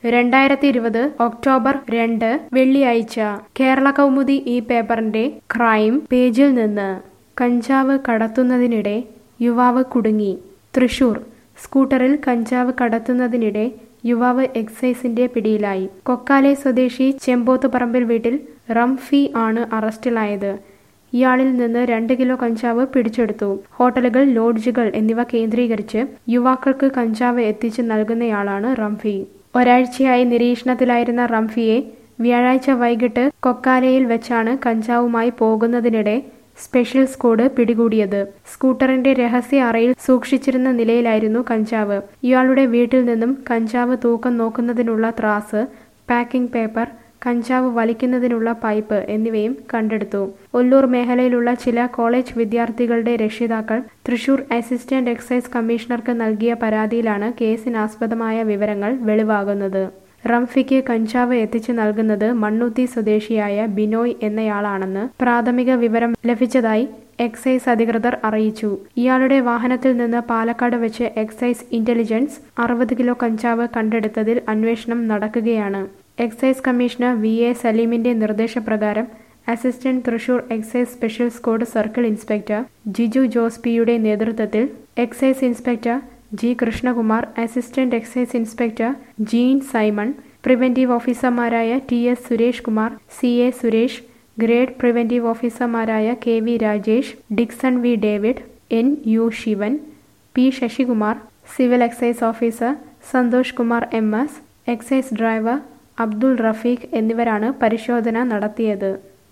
രണ്ടായിരത്തി ഇരുപത് ഒക്ടോബർ രണ്ട് വെള്ളിയാഴ്ച കേരള കൗമുദി ഈ പേപ്പറിന്റെ ക്രൈം പേജിൽ നിന്ന് കഞ്ചാവ് കടത്തുന്നതിനിടെ യുവാവ് കുടുങ്ങി തൃശൂർ സ്കൂട്ടറിൽ കഞ്ചാവ് കടത്തുന്നതിനിടെ യുവാവ് എക്സൈസിന്റെ പിടിയിലായി കൊക്കാലെ സ്വദേശി ചെമ്പോത്തുപറമ്പിൽ വീട്ടിൽ റംഫി ആണ് അറസ്റ്റിലായത് ഇയാളിൽ നിന്ന് രണ്ട് കിലോ കഞ്ചാവ് പിടിച്ചെടുത്തു ഹോട്ടലുകൾ ലോഡ്ജുകൾ എന്നിവ കേന്ദ്രീകരിച്ച് യുവാക്കൾക്ക് കഞ്ചാവ് എത്തിച്ചു നൽകുന്നയാളാണ് റംഫി ഒരാഴ്ചയായി നിരീക്ഷണത്തിലായിരുന്ന റംഫിയെ വ്യാഴാഴ്ച വൈകിട്ട് കൊക്കാലയിൽ വെച്ചാണ് കഞ്ചാവുമായി പോകുന്നതിനിടെ സ്പെഷ്യൽ സ്ക്വാഡ് പിടികൂടിയത് സ്കൂട്ടറിന്റെ രഹസ്യ അറയിൽ സൂക്ഷിച്ചിരുന്ന നിലയിലായിരുന്നു കഞ്ചാവ് ഇയാളുടെ വീട്ടിൽ നിന്നും കഞ്ചാവ് തൂക്കം നോക്കുന്നതിനുള്ള ത്രാസ് പാക്കിംഗ് പേപ്പർ കഞ്ചാവ് വലിക്കുന്നതിനുള്ള പൈപ്പ് എന്നിവയും കണ്ടെടുത്തു ഒല്ലൂർ മേഖലയിലുള്ള ചില കോളേജ് വിദ്യാർത്ഥികളുടെ രക്ഷിതാക്കൾ തൃശൂർ അസിസ്റ്റന്റ് എക്സൈസ് കമ്മീഷണർക്ക് നൽകിയ പരാതിയിലാണ് കേസിനാസ്പദമായ വിവരങ്ങൾ വെളിവാകുന്നത് റംഫിക്ക് കഞ്ചാവ് എത്തിച്ചു നൽകുന്നത് മണ്ണുത്തി സ്വദേശിയായ ബിനോയ് എന്നയാളാണെന്ന് പ്രാഥമിക വിവരം ലഭിച്ചതായി എക്സൈസ് അധികൃതർ അറിയിച്ചു ഇയാളുടെ വാഹനത്തിൽ നിന്ന് പാലക്കാട് വെച്ച് എക്സൈസ് ഇന്റലിജൻസ് അറുപത് കിലോ കഞ്ചാവ് കണ്ടെടുത്തതിൽ അന്വേഷണം നടക്കുകയാണ് എക്സൈസ് കമ്മീഷണർ വി എ സലീമിന്റെ നിർദ്ദേശപ്രകാരം assistant Thrissur excise special squad circle inspector Jiju Jose പിയുടെ നേതൃത്വത്തിൽ excise inspector G Krishnakumar assistant excise inspector Jean Simon preventive ഓഫീസർമാരായ T S Suresh Kumar C A Suresh grade preventive ഓഫീസർമാരായ K V Rajesh Dixon V David N U Sivan P Sasikumar civil excise officer Santhosh Kumar M S excise driver Abdul Rafeeq എന്നിവരാണ് പരിശോധന നടത്തിയത്